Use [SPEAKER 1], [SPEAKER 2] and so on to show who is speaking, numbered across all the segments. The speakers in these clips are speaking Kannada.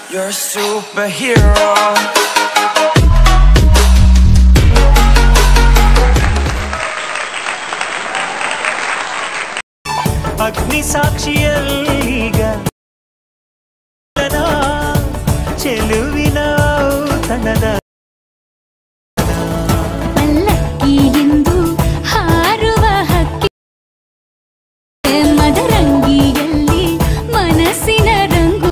[SPEAKER 1] You're a superhero.
[SPEAKER 2] ಅಗ್ನಿ ಸಾಕ್ಷಿಯಲ್ಲೀಗ ಚೆಲುವಿನ ತನದ
[SPEAKER 3] ಪಲ್ಲಕ್ಕಿ ಎಂದು ಹಾರುವ ಹಕ್ಕಿ ಮದರಂಗಿಯಲ್ಲಿ ಮನಸ್ಸಿನ ರಂಗು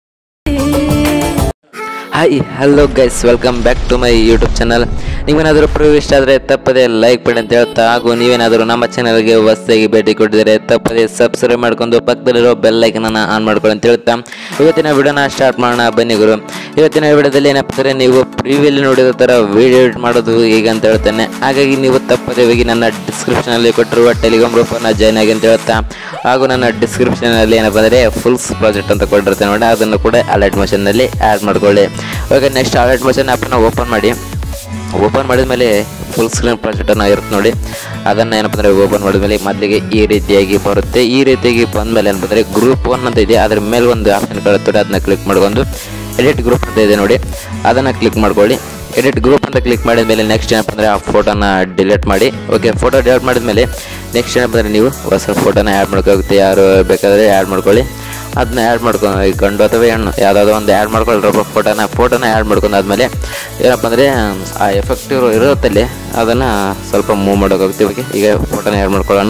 [SPEAKER 4] hi hello guys welcome back to my YouTube channel ನೀವೇನಾದರೂ ಪ್ರೂವ್ ಇಷ್ಟ ಆದರೆ ತಪ್ಪದೆ ಲೈಕ್ ಮಾಡಿ ಅಂತ ಹೇಳ್ತಾ ಹಾಗೂ ನೀವೇನಾದರೂ ನಮ್ಮ ಚಾನಲ್ಗೆ ಹೊಸದಾಗಿ ಭೇಟಿ ಕೊಟ್ಟಿದ್ದಾರೆ ತಪ್ಪದೆ ಸಬ್ಸ್ಕ್ರೈಬ್ ಮಾಡ್ಕೊಂಡು ಪಕ್ಕದಲ್ಲಿರೋ ಬೆಲ್ ಐಕನನ್ನು ಆನ್ ಮಾಡ್ಕೊಳ್ಳಿ ಅಂತ ಹೇಳ್ತಾ ಇವತ್ತಿನ ವಿಡಿಯೋನ ಸ್ಟಾರ್ಟ್ ಮಾಡೋಣ ಬನ್ನಿ ಗುರು ಇವತ್ತಿನ ವಿಡಿಯೋದಲ್ಲಿ ಏನಪ್ಪ ಅಂದರೆ ನೀವು ಪ್ರೀವಿಯಲ್ಲಿ ನೋಡಿದ ಥರ ವಿಡಿಯೋ ಎಡಿಟ್ ಮಾಡೋದು ಹೇಗೆ ಅಂತ ಹೇಳ್ತೇನೆ ಹಾಗಾಗಿ ನೀವು ತಪ್ಪದೆ ಹೋಗಿ ನನ್ನ ಡಿಸ್ಕ್ರಿಪ್ಷನಲ್ಲಿ ಕೊಟ್ಟಿರುವ ಟೆಲಿಗ್ರಾಮ್ ಗ್ರೂಪನ್ನು ಜಾಯ್ನ್ ಆಗಿ ಅಂತ ಹೇಳ್ತಾ ಹಾಗೂ ನನ್ನ ಡಿಸ್ಕ್ರಿಪ್ಷನಲ್ಲಿ ಏನಪ್ಪ ಅಂದರೆ ಫುಲ್ಸ್ ಪ್ರಾಜೆಕ್ಟ್ ಅಂತ ಕೊಟ್ಟಿರ್ತೇನೆ ನೋಡಿ ಅದನ್ನು ಕೂಡ ಅಲರ್ಟ್ ಮಷನ್ನಲ್ಲಿ ಆ್ಯಡ್ ಮಾಡ್ಕೊಳ್ಳಿ ಓಕೆ ನೆಕ್ಸ್ಟ್ ಅಲರ್ಟ್ ಮಷನ್ ಆ್ಯಪನ್ನು ಓಪನ್ ಮಾಡಿ ಓಪನ್ ಮಾಡಿದ್ಮೇಲೆ ಫುಲ್ ಸ್ಕ್ರೀನ್ ಪ್ರಾಜೆಕ್ಟನ್ನು ಇರುತ್ತೆ ನೋಡಿ ಅದನ್ನು ಏನಪ್ಪ ಅಂದರೆ ಓಪನ್ ಮಾಡಿದ್ಮೇಲೆ ಮೊದಲಿಗೆ ಈ ರೀತಿಯಾಗಿ ಬರುತ್ತೆ ಈ ರೀತಿಯಾಗಿ ಬಂದಮೇಲೆ ಏನಪ್ಪ ಅಂದರೆ ಗ್ರೂಪ್ ಒನ್ ಅಂತ ಇದೆ ಅದ್ರ ಮೇಲೆ ಒಂದು ಆಪ್ಷನ್ ಕಳುತ್ತೆ ಅದನ್ನ ಕ್ಲಿಕ್ ಮಾಡ್ಕೊಂಡು ಎಡಿಟ್ ಗ್ರೂಪ್ ಅಂತ ಇದೆ ನೋಡಿ ಅದನ್ನು ಕ್ಲಿಕ್ ಮಾಡ್ಕೊಳ್ಳಿ ಎಡಿಟ್ ಗ್ರೂಪ್ ಅಂತ ಕ್ಲಿಕ್ ಮಾಡಿದ ಮೇಲೆ ನೆಕ್ಸ್ಟ್ ಏನಪ್ಪ ಅಂದರೆ ಆ ಫೋಟೋನ ಡಿಲೀಟ್ ಮಾಡಿ ಓಕೆ ಫೋಟೋ ಡಿಲೀಟ್ ಮಾಡಿದ್ಮೇಲೆ ನೆಕ್ಸ್ಟ್ ಏನಪ್ಪ ಅಂದರೆ ನೀವು ಹೊಸ ಫೋಟೋನ ಆ್ಯಡ್ ಮಾಡ್ಕೋಗುತ್ತೆ ಯಾರು ಬೇಕಾದರೆ ಆ್ಯಡ್ ಮಾಡ್ಕೊಳ್ಳಿ ಅದನ್ನ ಆ್ಯಡ್ ಮಾಡ್ಕೊಂಡು ಈ ಗಂಡು ಅಥವಾ ಹೆಣ್ಣು ಯಾವುದಾದ್ರು ಒಂದು ಆ್ಯಡ್ ಮಾಡ್ಕೊಳ್ಳಿ ಫೋಟೋನ ಫೋಟೋನ ಆ್ಯಡ್ ಮಾಡ್ಕೊಂಡು ಆದಮೇಲೆ ಏನಪ್ಪ ಅಂದರೆ ಆ ಎಫೆಕ್ಟ್ ಇರೋ ಇರುತ್ತಲ್ಲಿ ಅದನ್ನು ಸ್ವಲ್ಪ ಮೂವ್ ಮಾಡೋಕ್ಕಾಗುತ್ತೆ ಓಕೆ ಈಗ ಫೋಟೋನ ಆ್ಯಡ್ ಮಾಡ್ಕೊಳ್ಳೋಣ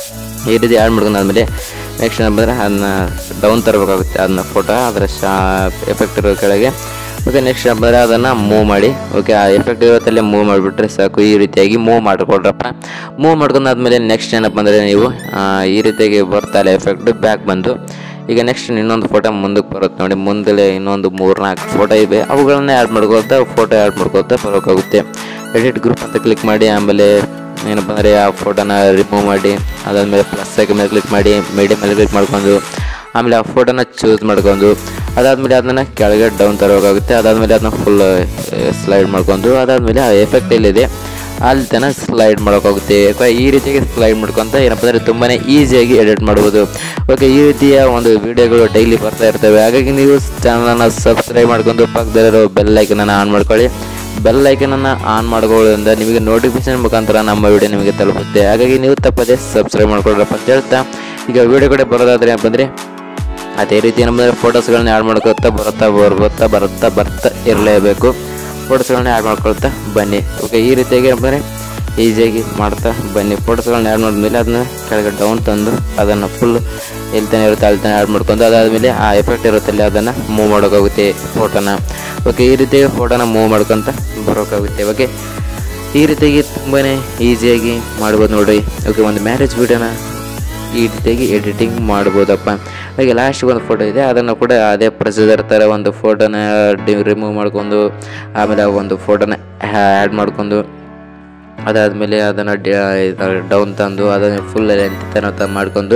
[SPEAKER 4] ಈ ರೀತಿ ಆ್ಯಡ್ ಮಾಡ್ಕೊಂಡಾದ್ಮೇಲೆ ನೆಕ್ಸ್ಟ್ ಏನಪ್ಪ ಅಂದರೆ ಅದನ್ನ ಡೌನ್ ತರಬೇಕಾಗುತ್ತೆ ಅದನ್ನ ಫೋಟೋ ಅದರ ಶಾ ಎಫೆಕ್ಟ್ ಇರೋ ಕೆಳಗೆ ಮತ್ತು ನೆಕ್ಸ್ಟ್ ಏನಪ್ಪ ಅಂದರೆ ಅದನ್ನು ಮೂವ್ ಮಾಡಿ ಓಕೆ ಆ ಎಫೆಕ್ಟ್ ಇರುತ್ತಲ್ಲೇ ಮೂವ್ ಮಾಡಿಬಿಟ್ರೆ ಸಾಕು ಈ ರೀತಿಯಾಗಿ ಮೂವ್ ಮಾಡಿಕೊಡ್ರಪ್ಪ ಮೂವ್ ಮಾಡ್ಕೊಂಡಾದ್ಮೇಲೆ ನೆಕ್ಸ್ಟ್ ಏನಪ್ಪ ಅಂದರೆ ನೀವು ಆ, ಈ ರೀತಿಯಾಗಿ ಬರ್ತಾಯಿಲ್ಲ ಎಫೆಕ್ಟ್ ಬ್ಯಾಕ್ ಬಂದು ಈಗ ನೆಕ್ಸ್ಟ್ ಇನ್ನೊಂದು ಫೋಟೋ ಮುಂದಕ್ಕೆ ಬರುತ್ತೆ ನೋಡಿ ಮುಂದೆ ಇನ್ನೊಂದು ಮೂರು ನಾಲ್ಕು ಫೋಟೋ ಇವೆ ಅವುಗಳನ್ನ ಆ್ಯಡ್ ಮಾಡ್ಕೊಳ್ತಾ ಫೋಟೋ ಆ್ಯಡ್ ಮಾಡ್ಕೊಳ್ತಾ ಬರೋಕ್ಕಾಗುತ್ತೆ ಎಡಿಟ್ ಗ್ರೂಪ್ ಅಂತ ಕ್ಲಿಕ್ ಮಾಡಿ ಆಮೇಲೆ ಏನಪ್ಪ ಅಂದರೆ ಆ ಫೋಟೋನ ರಿಮೂವ್ ಮಾಡಿ ಅದಾದಮೇಲೆ ಪ್ಲಸ್ ಐಕನ್ ಮೇಲೆ ಕ್ಲಿಕ್ ಮಾಡಿ ಮೀಡಿಯಮ್ ಮೇಲೆ ಕ್ಲಿಕ್ ಮಾಡ್ಕೊಂಡು ಆಮೇಲೆ ಆ ಫೋಟೋನ ಚೂಸ್ ಮಾಡ್ಕೊಂಡು ಅದಾದಮೇಲೆ ಅದನ್ನ ಕೆಳಗೆ ಡೌನ್ ತರೋಕ್ಕಾಗುತ್ತೆ ಅದಾದಮೇಲೆ ಅದನ್ನ ಫುಲ್ ಸ್ಲೈಡ್ ಮಾಡ್ಕೊಂಡು ಅದಾದಮೇಲೆ ಆ ಎಫೆಕ್ಟ್ ಎಲ್ಲಿದೆ ಅಲ್ಲಿ ತನಕ ಸ್ಲೈಡ್ ಮಾಡೋಕ್ಕಾಗುತ್ತೆ ಅಥವಾ ಈ ರೀತಿಯಾಗಿ ಸ್ಲೈಡ್ ಮಾಡ್ಕೊತ ಏನಪ್ಪ ಅಂದರೆ ತುಂಬಾ ಈಸಿಯಾಗಿ ಎಡಿಟ್ ಮಾಡ್ಬೋದು ಓಕೆ ಈ ರೀತಿಯ ಒಂದು ವಿಡಿಯೋಗಳು ಡೈಲಿ ಬರ್ತಾ ಇರ್ತವೆ ಹಾಗಾಗಿ ನೀವು ಚಾನಲನ್ನು ಸಬ್ಸ್ಕ್ರೈಬ್ ಮಾಡ್ಕೊಂಡು ಪಕ್ಕದಲ್ಲಿರೋ ಬೆಲ್ ಐಕನನ್ನು ಆನ್ ಮಾಡ್ಕೊಳ್ಳಿ ಬೆಲ್ ಐಕನನ್ನು ಆನ್ ಮಾಡ್ಕೊಳ್ಳೋದ್ರಿಂದ ನಿಮಗೆ ನೋಟಿಫಿಕೇಶನ್ ಮುಖಾಂತರ ನಮ್ಮ ವಿಡಿಯೋ ನಿಮಗೆ ತಲುಪುತ್ತೆ ಹಾಗಾಗಿ ನೀವು ತಪ್ಪದೆ ಸಬ್ಸ್ಕ್ರೈಬ್ ಮಾಡ್ಕೊಳ್ರಪ್ಪ ಅಂತ ಹೇಳ್ತಾ ಈಗ ವಿಡಿಯೋ ಕಡೆ ಬರೋದಾದ್ರೆ ಏನಪ್ಪ ಅಂದರೆ ಅದೇ ರೀತಿ ನಮ್ಮದು ಫೋಟೋಸ್ಗಳನ್ನ ಆ್ಯಡ್ ಮಾಡ್ಕೊತಾ ಬರುತ್ತಾ ಬರ್ಬೋತ್ತಾ ಬರುತ್ತಾ ಬರ್ತಾ ಇರಲೇಬೇಕು ಫೋಟೋಸ್ಗಳನ್ನ ಆ್ಯಡ್ ಮಾಡ್ಕೊಳ್ತಾ ಬನ್ನಿ ಓಕೆ ಈ ರೀತಿಯಾಗಿ ಏನಂದರೆ ಈಸಿಯಾಗಿ ಮಾಡ್ತಾ ಬನ್ನಿ ಫೋಟೋಸ್ಗಳನ್ನ ಆ್ಯಡ್ ಮಾಡಿದ್ಮೇಲೆ ಅದನ್ನ ಕೆಳಗೆ ಡೌನ್ ತಂದು ಅದನ್ನು ಫುಲ್ ಎಲ್ಲಿ ತಾನೆ ಇರುತ್ತೆ ಅಲ್ಲಿ ತಾನೆ ಆ್ಯಡ್ ಮಾಡ್ಕೊಂಡು ಅದಾದಮೇಲೆ ಆ ಎಫೆಕ್ಟ್ ಇರುತ್ತಲ್ಲ ಅದನ್ನು ಮೂವ್ ಮಾಡೋಕ್ಕಾಗುತ್ತೆ ಫೋಟೋನ ಓಕೆ ಈ ರೀತಿಯಾಗಿ ಫೋಟೋನ ಮೂವ್ ಮಾಡ್ಕೊತ ಬರೋಕ್ಕಾಗುತ್ತೆ ಓಕೆ ಈ ರೀತಿಯಾಗಿ ತುಂಬಾ ಈಸಿಯಾಗಿ ಮಾಡ್ಬೋದು ನೋಡಿರಿ ಓಕೆ ಒಂದು ಮ್ಯಾರೇಜ್ ವೀಡಿಯೋನ ಈ ರೀತಿಯಾಗಿ ಎಡಿಟಿಂಗ್ ಮಾಡ್ಬೋದಪ್ಪ ಹಾಗೆ ಲಾಸ್ಟ್ ಒಂದು ಫೋಟೋ ಇದೆ ಅದನ್ನು ಕೂಡ ಅದೇ ಪ್ರೊಸೀಜರ್ ಥರ ಒಂದು ಫೋಟೋನ ಡಿ ರಿಮೂವ್ ಮಾಡ್ಕೊಂಡು ಆಮೇಲೆ ಆ ಒಂದು ಫೋಟೋನ ಆ್ಯಡ್ ಮಾಡ್ಕೊಂಡು ಅದಾದಮೇಲೆ ಅದನ್ನು ಡೌನ್ ತಂದು ಅದನ್ನು ಫುಲ್ ಲೆಂತ್ ತನಕ ಮಾಡ್ಕೊಂಡು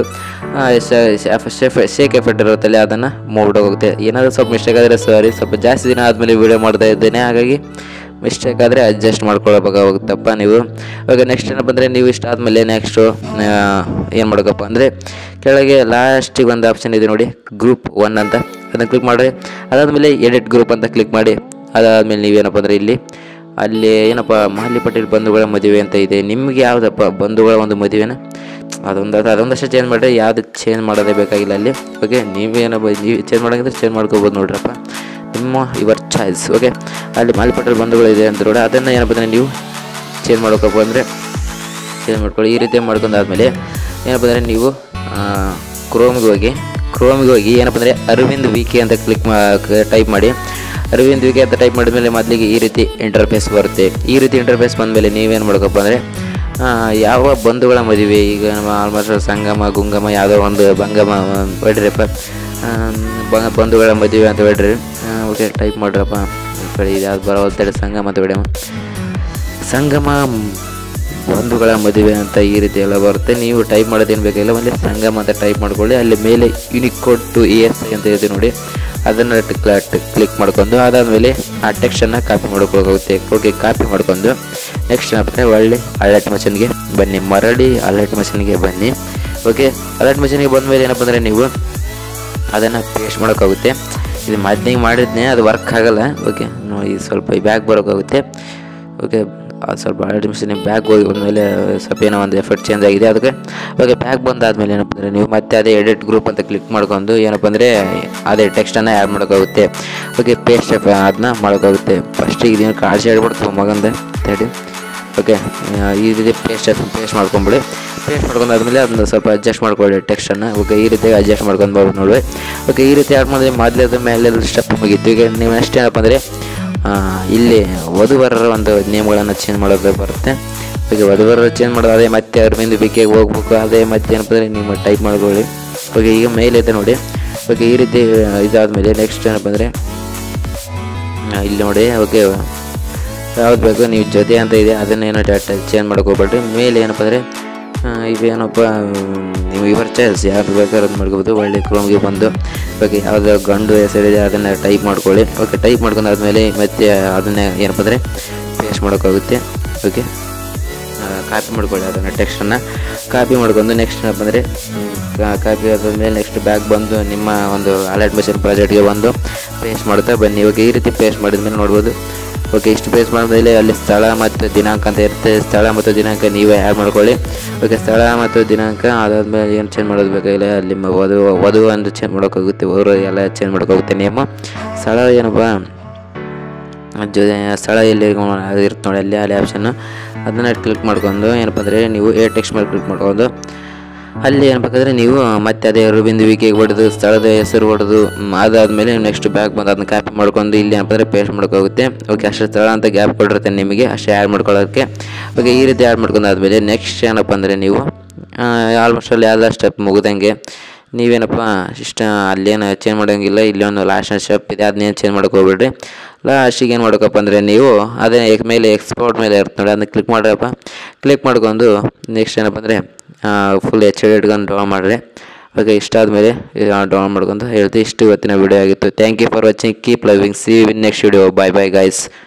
[SPEAKER 4] ಶೇಕ್ ಎಫೆಕ್ಟ್ ಇರುತ್ತಲ್ಲ ಅದನ್ನು ಹೋಗುತ್ತೆ ಏನಾದರೂ ಸ್ವಲ್ಪ ಮಿಸ್ಟೇಕ್ ಆದರೆ ಸಾರಿ ಸ್ವಲ್ಪ ಜಾಸ್ತಿ ದಿನ ಆದಮೇಲೆ ವೀಡಿಯೋ ಮಾಡ್ತಾ ಇದ್ದೇನೆ ಹಾಗಾಗಿ ಮಿಸ್ಟೇಕ್ ಆದರೆ ಅಡ್ಜಸ್ಟ್ ಮಾಡ್ಕೊಳ್ಬೇಕಾಗುತ್ತಪ್ಪ ನೀವು ಇವಾಗ ನೆಕ್ಸ್ಟ್ ಏನಪ್ಪ ಅಂದರೆ ನೀವು ಇಷ್ಟ ಆದಮೇಲೆ ನೆಕ್ಸ್ಟು ಏನು ಮಾಡ್ಬೇಕಪ್ಪ ಅಂದರೆ ಕೆಳಗೆ ಲಾಸ್ಟಿಗೆ ಒಂದು ಆಪ್ಷನ್ ಇದೆ ನೋಡಿ ಗ್ರೂಪ್ ಒನ್ ಅಂತ ಅದನ್ನು ಕ್ಲಿಕ್ ಮಾಡಿ ಅದಾದಮೇಲೆ ಎಡಿಟ್ ಗ್ರೂಪ್ ಅಂತ ಕ್ಲಿಕ್ ಮಾಡಿ ಅದಾದಮೇಲೆ ನೀವೇನಪ್ಪ ಅಂದರೆ ಇಲ್ಲಿ ಅಲ್ಲಿ ಏನಪ್ಪ ಮಾಲಿ ಪಟೇಲ್ ಬಂಧುಗಳ ಮದುವೆ ಅಂತ ಇದೆ ನಿಮಗೆ ಯಾವುದಪ್ಪ ಬಂಧುಗಳ ಒಂದು ಮದುವೆನ ಅದೊಂದು ಅದೊಂದಷ್ಟು ಚೇಂಜ್ ಮಾಡಿದ್ರೆ ಯಾವುದು ಚೇಂಜ್ ಮಾಡೋದೇ ಬೇಕಾಗಿಲ್ಲ ಅಲ್ಲಿ ಓಕೆ ನೀವೇನಪ್ಪ ನೀವು ಚೇಂಜ್ ಮಾಡೋಂಗಿದ್ರೆ ಚೇಂಜ್ ಮಾಡ್ಕೋಬೋದು ನೋಡ್ರಪ್ಪ ನಿಮ್ಮ ಯುವರ್ ಚಾಯ್ಸ್ ಓಕೆ ಅಲ್ಲಿ ಮಾಲಿ ಪಟೇಲ್ ಬಂಧುಗಳು ಇದೆ ಅಂತ ನೋಡಿ ಅದನ್ನು ಏನಪ್ಪ ಅಂದರೆ ನೀವು ಚೇಂಜ್ ಮಾಡೋಕಪ್ಪ ಅಂದರೆ ಚೇಂಜ್ ಮಾಡ್ಕೊಳ್ಳಿ ಈ ರೀತಿ ಮಾಡ್ಕೊಂಡಾದ್ಮೇಲೆ ಏನಪ್ಪ ಅಂದರೆ ನೀವು ಕ್ರೋಮ್ಗೆ ಹೋಗಿ ಕ್ರೋಮ್ಗೆ ಹೋಗಿ ಏನಪ್ಪ ಅಂದರೆ ಅರವಿಂದ್ ವಿ ಕೆ ಅಂತ ಕ್ಲಿಕ್ ಮಾ ಟೈಪ್ ಮಾಡಿ ಅರವಿಂದ್ ವಿ ಕೆ ಅಂತ ಟೈಪ್ ಮಾಡಿದ್ಮೇಲೆ ಮೊದಲಿಗೆ ಈ ರೀತಿ ಇಂಟರ್ಫೇಸ್ ಬರುತ್ತೆ ಈ ರೀತಿ ಇಂಟರ್ಫೇಸ್ ಬಂದಮೇಲೆ ನೀವೇನು ಮಾಡ್ಕಪ್ಪ ಅಂದರೆ ಯಾವ ಬಂಧುಗಳ ಮದುವೆ ಈಗ ನಮ್ಮ ಆಲ್ಮೋಸ್ಟ್ ಸಂಗಮ ಗುಂಗಮ ಯಾವುದೋ ಒಂದು ಬಂಗಮ ಹೊಡ್ರಿಪ್ಪ ಬ- ಬಂಧುಗಳ ಮದುವೆ ಅಂತ ಹೊಡ್ರಿ ಓಕೆ ಟೈಪ್ ಮಾಡ್ರಪ್ಪ ಈ ಕಡೆ ಇದು ಯಾವ್ದು ಬರೋ ಸಂಗಮ ಅಂತ ಹೊಡ್ಯಮ್ಮ ಸಂಗಮ ಬಂಧುಗಳ ಮದುವೆ ಅಂತ ಈ ರೀತಿ ಎಲ್ಲ ಬರುತ್ತೆ ನೀವು ಟೈಪ್ ಮಾಡೋದೇನು ಬೇಕಾಗಿಲ್ಲ ಒಂದೇ ಸಂಗಮ ಅಂತ ಟೈಪ್ ಮಾಡ್ಕೊಳ್ಳಿ ಅಲ್ಲಿ ಮೇಲೆ ಯೂನಿಕೋಡ್ ಟು ಇ ಎಸ್ ಅಂತ ಇದೆ ನೋಡಿ ಅದನ್ನು ಕ್ಲಿಕ್ ಮಾಡ್ಕೊಂಡು ಅದಾದಮೇಲೆ ಆ ಟೆಕ್ಸ್ಟನ್ನು ಕಾಪಿ ಮಾಡ್ಕೋಬೇಕಾಗುತ್ತೆ ಓಕೆ ಕಾಪಿ ಮಾಡ್ಕೊಂಡು ನೆಕ್ಸ್ಟ್ ಏನಪ್ಪ ಒಳ್ಳೆ ಅಲರ್ಟ್ ಮಷನ್ಗೆ ಬನ್ನಿ ಮರಳಿ ಅಲರ್ಟ್ ಮಷನ್ಗೆ ಬನ್ನಿ ಓಕೆ ಅಲರ್ಟ್ ಮಷನ್ಗೆ ಬಂದ ಮೇಲೆ ಏನಪ್ಪ ಅಂದರೆ ನೀವು ಅದನ್ನು ಪೇಸ್ಟ್ ಮಾಡೋಕ್ಕಾಗುತ್ತೆ ಇದು ಮೊದಲಿಗೆ ಮಾಡಿದ್ನೆ ಅದು ವರ್ಕ್ ಆಗಲ್ಲ ಓಕೆ ನೋಡಿ ಸ್ವಲ್ಪ ಈ ಬ್ಯಾಗ್ ಬರೋಕ್ಕಾಗುತ್ತೆ ಓಕೆ ಅದು ಸ್ವಲ್ಪ ಎರಡು ನಿಮಿಷ ನೀವು ಬ್ಯಾಗ್ ಹೋಗಿ ಬಂದಮೇಲೆ ಸ್ವಲ್ಪ ಏನೋ ಒಂದು ಎಫರ್ಟ್ ಚೇಂಜ್ ಆಗಿದೆ ಅದಕ್ಕೆ ಓಕೆ ಬ್ಯಾಗ್ ಬಂದಾದಮೇಲೆ ಏನಪ್ಪ ಅಂದರೆ ನೀವು ಮತ್ತೆ ಅದೇ ಎಡಿಟ್ ಗ್ರೂಪ್ ಅಂತ ಕ್ಲಿಕ್ ಮಾಡ್ಕೊಂಡು ಏನಪ್ಪ ಅಂದರೆ ಅದೇ ಟೆಕ್ಸ್ಟನ್ನು ಆ್ಯಡ್ ಮಾಡೋಕ್ಕಾಗುತ್ತೆ ಓಕೆ ಪೇಸ್ಟ್ ಅದನ್ನ ಮಾಡೋಕ್ಕಾಗುತ್ತೆ ಫಸ್ಟಿಗೆ ಇದನ್ನು ಕಾಳಜಿ ಹೇಳ್ಬಿಡ್ತು ಮಗಂದ ತಡಿ ಓಕೆ ಈ ರೀತಿ ಪೇಸ್ಟ್ ಪೇಸ್ಟ್ ಮಾಡ್ಕೊಂಬಿಡಿ ಪೇಸ್ಟ್ ಮಾಡ್ಕೊಂಡಾದ್ಮೇಲೆ ಅದನ್ನ ಸ್ವಲ್ಪ ಅಡ್ಜಸ್ಟ್ ಮಾಡ್ಕೊಳ್ಳಿ ಟೆಕ್ಸ್ಟನ್ನು ಓಕೆ ಈ ರೀತಿ ಅಡ್ಜಸ್ಟ್ ಮಾಡ್ಕೊಂಡು ಬರ್ಬೋದು ನೋಡಿ ಓಕೆ ಈ ರೀತಿ ಆ್ಯಡ್ ಮಾಡಿದ್ರೆ ಮೊದಲೇದು ಮೇಲೆ ಸ್ಟೆಪ್ ಮುಗೀತು ಈಗ ನೀವು ನೆಕ್ಸ್ಟ್ ಏನಪ್ಪ ಅಂದರೆ ಇಲ್ಲಿ ವಧುವರರ ಒಂದು ನೇಮ್ಗಳನ್ನು ಚೇಂಜ್ ಮಾಡೋದು ಬರುತ್ತೆ ಓಕೆ ವಧುವರರು ಚೇಂಜ್ ಮಾಡೋದು ಅದೇ ಮತ್ತೆ ಅವ್ರ ಮೇಲೆ ಬಿಕೆಗೆ ಹೋಗ್ಬೇಕು ಅದೇ ಮತ್ತೆ ಏನಪ್ಪ ಅಂದರೆ ನೀವು ಟೈಪ್ ಮಾಡ್ಕೊಳ್ಳಿ ಓಕೆ ಈಗ ಮೇಲೆ ಇದೆ ನೋಡಿ ಓಕೆ ಈ ರೀತಿ ಇದಾದಮೇಲೆ ನೆಕ್ಸ್ಟ್ ಏನಪ್ಪ ಅಂದರೆ ಆ, ಇಲ್ಲಿ ನೋಡಿ ಓಕೆ ಯಾವ್ದು ಬೇಕು ನೀವು ಜೊತೆ ಅಂತ ಇದೆ ಅದನ್ನೇನು ಡಾಟಾ ಚೇಂಜ್ ಮಾಡೋಕೆ ಹೋಗ್ಬೇಡ್ರಿ ಮೇಲೆ ಏನಪ್ಪ ಅಂದರೆ ಇವೇನಪ್ಪ ಮ್, ನೀವು ಇವರ್ ಚಾಯ್ಸ್ ಯಾರು ಬೇಕಾದ್ರೂ ಅದು ಮಾಡ್ಕೋಬೋದು ಒಳ್ಳೆ ಕ್ರೋಮ್ಗೆ ಬಂದು ಓಕೆ ಯಾವುದೋ ಗಂಡು ಹೆಸರಿದೆ ಅದನ್ನು ಟೈಪ್ ಮಾಡ್ಕೊಳ್ಳಿ ಓಕೆ ಟೈಪ್ ಮಾಡ್ಕೊಂಡಾದ್ಮೇಲೆ ಮತ್ತೆ ಅದನ್ನೇ ಏನಪ್ಪ ಅಂದರೆ ಪೇಸ್ಟ್ ಮಾಡೋಕ್ಕಾಗುತ್ತೆ ಓಕೆ ಕಾಪಿ ಮಾಡ್ಕೊಳ್ಳಿ ಅದನ್ನು ಟೆಕ್ಸ್ಟನ್ನು ಕಾಪಿ ಮಾಡ್ಕೊಂಡು ನೆಕ್ಸ್ಟ್ ಏನಪ್ಪ ಅಂದರೆ ಕಾಪಿ ಆದಮೇಲೆ ನೆಕ್ಸ್ಟ್ ಬ್ಯಾಗ್ ಬಂದು ನಿಮ್ಮ ಒಂದು ಅಲರ್ಟ್ ಮಿಷನ್ ಪ್ರಾಜೆಕ್ಟ್ಗೆ ಬಂದು ಪೇಸ್ಟ್ ಮಾಡ್ತಾ ಬನ್ನಿ ಇವಾಗ ಈ ರೀತಿ ಪೇಸ್ಟ್ ಮಾಡಿದ್ಮೇಲೆ ನೋಡ್ಬೋದು ಓಕೆ ಇಷ್ಟು ಪೇಸ್ಟ್ ಮಾಡಿದ್ಮೇಲೆ ಅಲ್ಲಿ ಸ್ಥಳ ಮತ್ತು ದಿನಾಂಕ ಅಂತ ಇರುತ್ತೆ ಸ್ಥಳ ಮತ್ತು ದಿನಾಂಕ ನೀವೇ ಆ್ಯಡ್ ಮಾಡ್ಕೊಳ್ಳಿ ಓಕೆ ಸ್ಥಳ ಮತ್ತು ದಿನಾಂಕ ಅದಾದ್ಮೇಲೆ ಏನು ಚೇಂಜ್ ಮಾಡೋದು ಬೇಕಾಗಿಲ್ಲ ಅಲ್ಲಿ ಮ- ವಧು ವಧು ಅಂತ ಚೇಂಜ್ ಮಾಡೋಕ್ಕಾಗುತ್ತೆ ಅವರು ಎಲ್ಲ ಚೇಂಜ್ ಮಾಡೋಕ್ಕಾಗುತ್ತೆ ನೇಮ ಸ್ಥಳ ಏನಪ್ಪ ಜೊ ಸ್ಥಳ ಎಲ್ಲಿ ಅದು ಇರುತ್ತೆ ನೋಡಿ ಅಲ್ಲಿ ಅಲ್ಲಿ ಆಪ್ಷನ್ನು ಅದನ್ನು ಕ್ಲಿಕ್ ಮಾಡ್ಕೊಂಡು ಏನಪ್ಪ ಅಂದರೆ ನೀವು ಏರ್ ಟೆಕ್ಸ್ಟ್ ಮೇಲೆ ಕ್ಲಿಕ್ ಮಾಡ್ಕೊಂಡು ಅಲ್ಲಿ ಏನಬೇಕಾದ್ರೆ ನೀವು ಮತ್ತೆ ಅದೇ ಬಿಂದು ವಿಕೆಗೆ ಹೊಡೆದು ಸ್ಥಳದ ಹೆಸರು ಹೊಡೆದು ಮ್, ಅದಾದ್ಮೇಲೆ ನೆಕ್ಸ್ಟ್ ಬ್ಯಾಕ್ ಬಂದು ಅದನ್ನ ಕಾಪಿ ಮಾಡ್ಕೊಂಡು ಇಲ್ಲಿ ಏನಪ್ಪ ಅಂದರೆ ಪೇಸ್ಟ್ ಮಾಡ್ಕೋಗುತ್ತೆ ಓಕೆ ಅಷ್ಟು ಸ್ಥಳ ಅಂತ ಗ್ಯಾಪ್ ಕೊಟ್ಟಿರುತ್ತೆ ನಿಮಗೆ ಅಷ್ಟೇ ಆ್ಯಡ್ ಮಾಡ್ಕೊಳ್ಳೋಕ್ಕೆ ಓಕೆ ಈ ರೀತಿ ಆ್ಯಡ್ ಮಾಡ್ಕೊಂಡಾದ್ಮೇಲೆ ನೆಕ್ಸ್ಟ್ ಏನಪ್ಪ ಅಂದರೆ ನೀವು ಆಲ್ಮೋಸ್ಟ್ ಅಲ್ಲಿ ಎಲ್ಲ ಸ್ಟೆಪ್ ಮುಗ್ದಂಗೆ ನೀವೇನಪ್ಪ ಇಷ್ಟ ಅಲ್ಲೇನು ಚೇಂಜ್ ಮಾಡೋಂಗಿಲ್ಲ ಇಲ್ಲಿ ಒಂದು ಲಾಸ್ಟ್ ಸ್ಟೆಪ್ ಇದೆ ಅದನ್ನೇನು ಚೇಂಜ್ ಮಾಡೋಕೆ ಹೋಗ್ಬೇಡ್ರಿ ಲಾಸ್ಟಿಗೆ ಏನು ಮಾಡ್ಬೇಕಪ್ಪ ಅಂದರೆ ನೀವು ಅದೇ ಎಕ್- ಮೇಲೆ ಎಕ್ಸ್ಪೋರ್ಟ್ ಮೇಲೆ ಇರುತ್ತೆ ನೋಡಿ ಅದನ್ನ ಕ್ಲಿಕ್ ಮಾಡ್ರಪ್ಪ ಕ್ಲಿಕ್ ಮಾಡ್ಕೊಂಡು ನೆಕ್ಸ್ಟ್ ಏನಪ್ಪ ಅಂದರೆ ಫುಲ್ ಎಚ್ ಡಿ ಇಟ್ಕೊಂಡು ಡ್ರಾ ಮಾಡಿರಿ ಓಕೆ ಇಷ್ಟ ಆದಮೇಲೆ ಡೌನ್ ಮಾಡ್ಕೊಂಡು ಹೇಳ್ತೀವಿ ಇಷ್ಟು ಇವತ್ತಿನ ವಿಡಿಯೋ ಆಗಿತ್ತು thank you for watching keep loving see win next video bye bye guys